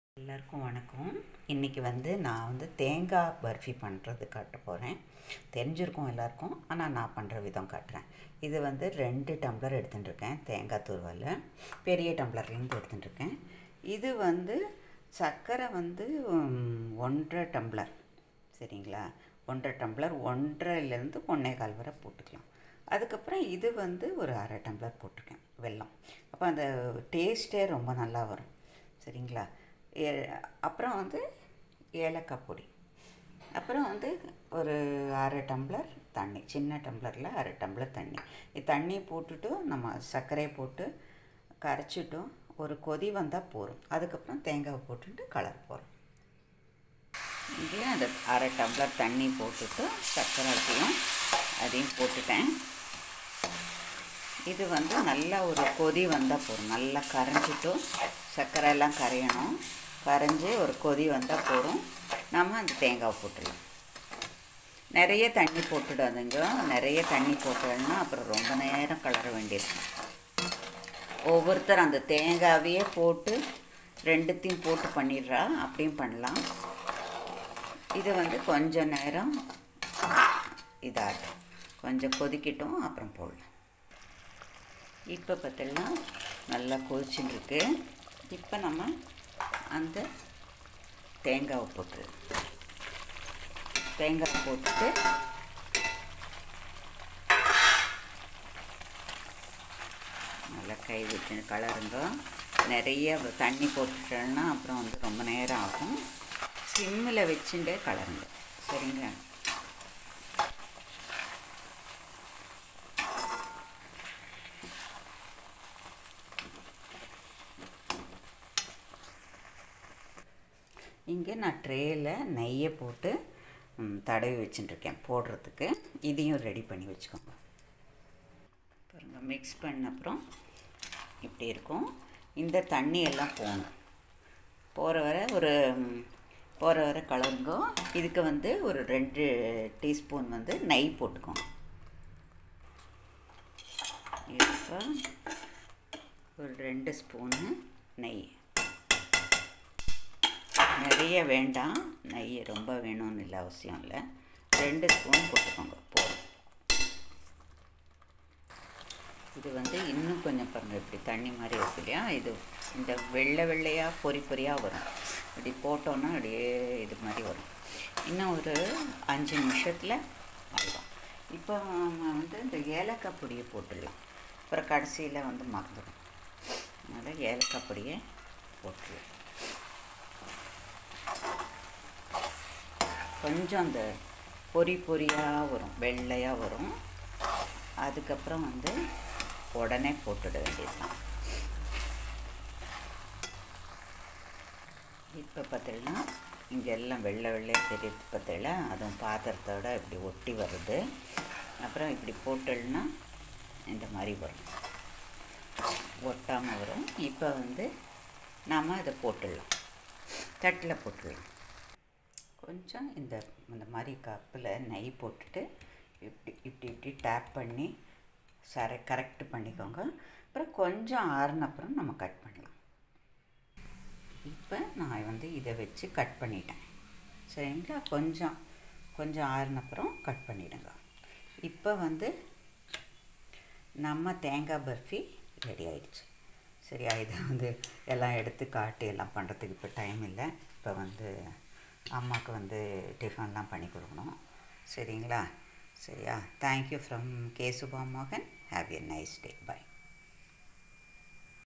எல்லாருக்கும் வணக்கம் இன்றைக்கி வந்து நான் வந்து தேங்காய் பர்ஃபி பண்ணுறது காட்ட போகிறேன் தெரிஞ்சிருக்கும் எல்லாருக்கும் ஆனால் நான் பண்ணுற விதம் காட்டுறேன் இது வந்து ரெண்டு டம்ளர் எடுத்துட்டுருக்கேன் தேங்காய் துருவல் பெரிய டம்ளர்லேருந்து எடுத்துட்டுருக்கேன் இது வந்து சர்க்கரை வந்து உம், ஒன்றரை டம்ளர் சரிங்களா ஒன்றரை டம்ளர் ஒன்றரைலேருந்து ஒன்றே கால் வரை போட்டுக்கலாம் அதுக்கப்புறம் இது வந்து ஒரு அரை டம்ளர் போட்டிருக்கேன் வெல்லம் அப்போ அந்த டேஸ்ட்டே ரொம்ப நல்லா வரும் சரிங்களா ஏ- அப்புறம் வந்து ஏலக்காய் பொடி அப்புறம் வந்து ஒரு அரை டம்ளர் தண்ணி சின்ன டம்ளரில் அரை டம்ளர் தண்ணி இது தண்ணி போட்டுட்டு நம்ம சர்க்கரையை போட்டு கரைச்சிட்டோம் ஒரு கொதி வந்தால் போதும் அதுக்கப்புறம் தேங்காவை போட்டுட்டு கலர் போகிறோம் இங்கே அந்த அரை டம்ளர் தண்ணி போட்டுட்டு சர்க்கரை அதையும் அதையும் போட்டுட்டேன் இது வந்து நல்லா ஒரு கொதி வந்தால் போதும் நல்லா கரைஞ்சிட்டும் சர்க்கரை எல்லாம் கரையணும் கரைஞ்சி ஒரு கொதி வந்தால் போதும் நம்ம அந்த தேங்காய் போட்டுடலாம் நிறைய தண்ணி போட்டுடாதுங்க நிறைய தண்ணி போட்டோம்னா அப்புறம் ரொம்ப நேரம் கலர வேண்டியிருக்கும் ஒவ்வொருத்தர் அந்த தேங்காவையே போட்டு ரெண்டுத்தையும் போட்டு பண்ணிடுறா அப்படியும் பண்ணலாம் இது வந்து கொஞ்ச நேரம் இதாகட்டும் கொஞ்சம் கொதிக்கட்டும் அப்புறம் போடலாம் இப்போ பார்த்தீங்கன்னா நல்லா கொதிச்சுட்டு இருக்கு இப்போ நம்ம அந்த தேங்காவை போட்டு தேங்காய் போட்டுட்டு நல்லா கை விட்டு கலருங்க நிறைய தண்ணி போட்டுட்டோம்னா அப்புறம் வந்து ரொம்ப நேரம் ஆகும் சிம்மில் வச்சுட்டே கலருங்க சரிங்க இங்கே நான் ட்ரேயில் நெய்யை போட்டு ம், தடவி வச்சுட்டுருக்கேன் போடுறதுக்கு இதையும் ரெடி பண்ணி வச்சுக்கோங்க பாருங்கள் மிக்ஸ் பண்ண அப்புறம் இப்படி இருக்கும் இந்த தண்ணி எல்லாம் போகணும் போகிற வர ஒரு ம், போகிற வர கலருங்க இதுக்கு வந்து ஒரு ரெண்டு டீஸ்பூன் வந்து நெய் போட்டுக்கோங்க இப்போ ஒரு ரெண்டு ஸ்பூனு நெய் நிறைய வேண்டாம் நெய் ரொம்ப வேணும்னு இல்லை அவசியம் இல்லை ரெண்டு ஸ்பூன் போட்டுக்கோங்க போதும் இது வந்து இன்னும் கொஞ்சம் பாருங்கள் இப்படி தண்ணி மாதிரி இருக்கு இல்லையா இது இந்த வெள்ளை வெள்ளையாக பொறி பொறியாக வரும் இப்படி போட்டோன்னா அப்படியே இது மாதிரி வரும் இன்னும் ஒரு அஞ்சு நிமிஷத்தில் அவ்வளோதான் இப்போ நம்ம வந்து இந்த ஏலக்காய் பொடியை போட்டுடலாம் அப்புறம் கடைசியில் வந்து மறந்துடும் அதனால் ஏலக்காய் பொடியை போட்டுடலாம் கொஞ்சம் அந்த பொரி பொரியாக வரும் வெள்ளையாக வரும் அதுக்கப்புறம் வந்து உடனே போட்டுட வேண்டியதுதான் இப்போ பார்த்தீங்கன்னா இங்கே எல்லாம் வெள்ளை வெள்ளையாக தெரியுது பார்த்தீங்களா அதுவும் பாத்திரத்தோட இப்படி ஒட்டி வருது அப்புறம் இப்படி போட்டோம்னா இந்த மாதிரி வரும் ஒட்டாமல் வரும் இப்போ வந்து நாம் இதை போட்டுடலாம் தட்டில் போட்டுடலாம் கொஞ்சம் இந்த இந்த மாதிரி கப்பில் நெய் போட்டுட்டு இப்படி இப்படி இப்படி டேப் பண்ணி சர கரெக்ட் பண்ணிக்கோங்க அப்புறம் கொஞ்சம் ஆறுன அப்புறம் நம்ம கட் பண்ணலாம் இப்போ நான் வந்து இதை வச்சு கட் பண்ணிட்டேன் சரிங்களா கொஞ்சம் கொஞ்சம் ஆறுன அப்புறம் கட் பண்ணிவிடுங்க இப்போ வந்து நம்ம தேங்காய் பர்ஃபி ரெடி ஆயிடுச்சு சரியா இதை வந்து எல்லாம் எடுத்து காட்டி எல்லாம் பண்ணுறதுக்கு இப்போ டைம் இல்லை இப்போ வந்து அம்மாவுக்கு வந்து டிஃபன்லாம் பண்ணி கொடுக்கணும் சரிங்களா சரியா தேங்க்யூ ஃப்ரம் கே சுபா மோகன் have a nice day by